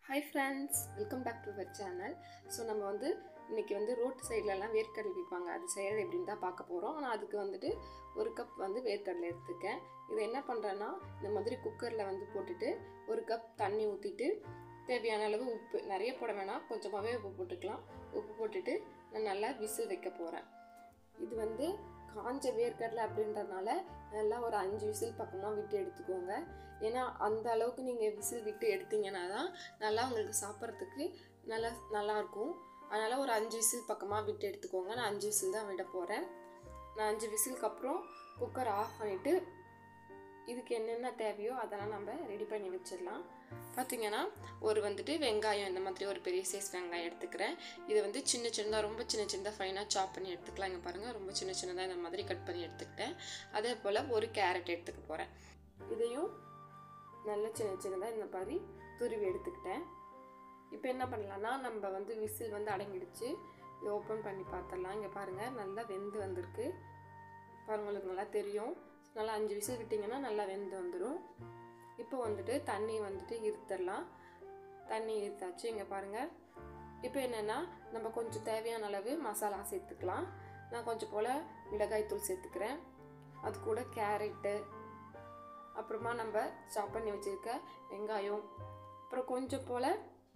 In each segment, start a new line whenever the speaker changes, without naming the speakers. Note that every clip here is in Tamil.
hi friends welcome back to our channel so நம்ம வந்து இன்றைக்கி வந்து ரோட்டு சைட்லலாம் வேர்க்கடலை விற்பாங்க அது செய்கிறது எப்படின்னு தான் பார்க்க போகிறோம் ஆனால் அதுக்கு வந்துட்டு ஒரு கப் வந்து வேர்க்கடலை எடுத்துக்கேன் இதை என்ன பண்ணுறேன்னா இந்த மாதிரி குக்கரில் வந்து போட்டுட்டு ஒரு கப் தண்ணி ஊற்றிட்டு தேவையான அளவு உப்பு நிறைய போட வேணாம் கொஞ்சமாகவே உப்பு போட்டுக்கலாம் உப்பு போட்டுட்டு நான் நல்லா விசில் வைக்க போகிறேன் இது வந்து காஞ்ச வேர்க்கடலை அப்படின்றதுனால நல்லா ஒரு அஞ்சு விசில் பக்கமாக விட்டு எடுத்துக்கோங்க ஏன்னா அந்த அளவுக்கு நீங்கள் விசில் விட்டு எடுத்தீங்கன்னா தான் நல்லா உங்களுக்கு சாப்பிட்றதுக்கு நல்லா நல்லாயிருக்கும் அதனால் ஒரு அஞ்சு விசில் பக்கமாக விட்டு எடுத்துக்கோங்க நான் அஞ்சு விசில் தான் விட போகிறேன் நான் அஞ்சு விசிலுக்கு அப்புறம் குக்கர் ஆஃப் பண்ணிவிட்டு இதுக்கு என்னென்ன தேவையோ அதெல்லாம் நம்ம ரெடி பண்ணி வச்சிடலாம் பார்த்தீங்கன்னா ஒரு வந்துட்டு வெங்காயம் இந்த மாதிரி ஒரு பெரிய சைஸ் வெங்காயம் எடுத்துக்கிறேன் இது வந்து சின்ன சின்னதாக ரொம்ப சின்ன சின்னதாக ஃபைனாக சாப் பண்ணி எடுத்துக்கலாம் இங்கே பாருங்கள் ரொம்ப சின்ன சின்னதாக இந்த மாதிரி கட் பண்ணி எடுத்துக்கிட்டேன் அதே போல் ஒரு கேரட் எடுத்துக்க போகிறேன் இதையும் நல்ல சின்ன சின்னதாக இந்த மாதிரி துருவி எடுத்துக்கிட்டேன் இப்போ என்ன பண்ணலான்னா நம்ம வந்து விசில் வந்து அடங்கிடுச்சு இதை ஓப்பன் பண்ணி பார்த்துடலாம் இங்கே பாருங்கள் நல்லா வெந்து வந்திருக்கு பாருங்க உங்களுக்கு நல்லா தெரியும் நல்லா அஞ்சு விசில் விட்டிங்கன்னா நல்லா வெந்து வந்துடும் இப்போ வந்துட்டு தண்ணி வந்துட்டு இருத்துடலாம் தண்ணி இருத்தாச்சு இங்கே பாருங்கள் இப்போ என்னென்னா நம்ம கொஞ்சம் தேவையான அளவு மசாலா சேர்த்துக்கலாம் நான் கொஞ்சம் போல் மிளகாய் தூள் சேர்த்துக்கிறேன் அது கூட கேரட்டு அப்புறமா நம்ம சாப் பண்ணி வச்சுருக்க வெங்காயம் அப்புறம் கொஞ்சம் போல்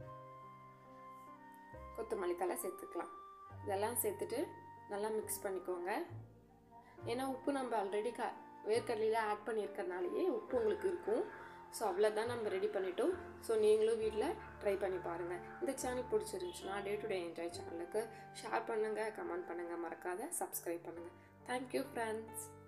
கொத்தமல்லி தலை சேர்த்துக்கலாம் இதெல்லாம் சேர்த்துட்டு நல்லா மிக்ஸ் பண்ணிக்கோங்க ஏன்னா உப்பு நம்ம ஆல்ரெடி க வேர்க்கடலையில் ஆட் பண்ணியிருக்கறனாலேயே உப்பு உங்களுக்கு இருக்கும் ஸோ அவ்வளோதான் நம்ம ரெடி பண்ணிட்டோம் ஸோ நீங்களும் வீட்டில் ட்ரை பண்ணி பாருங்கள் இந்த சேனல் பிடிச்சிருந்துச்சுன்னா டே டு டே என்ஜாய் சேனலுக்கு ஷேர் பண்ணுங்கள் கமெண்ட் பண்ணுங்கள் மறக்காத சப்ஸ்கிரைப் பண்ணுங்கள் தேங்க்யூ ஃப்ரெண்ட்ஸ்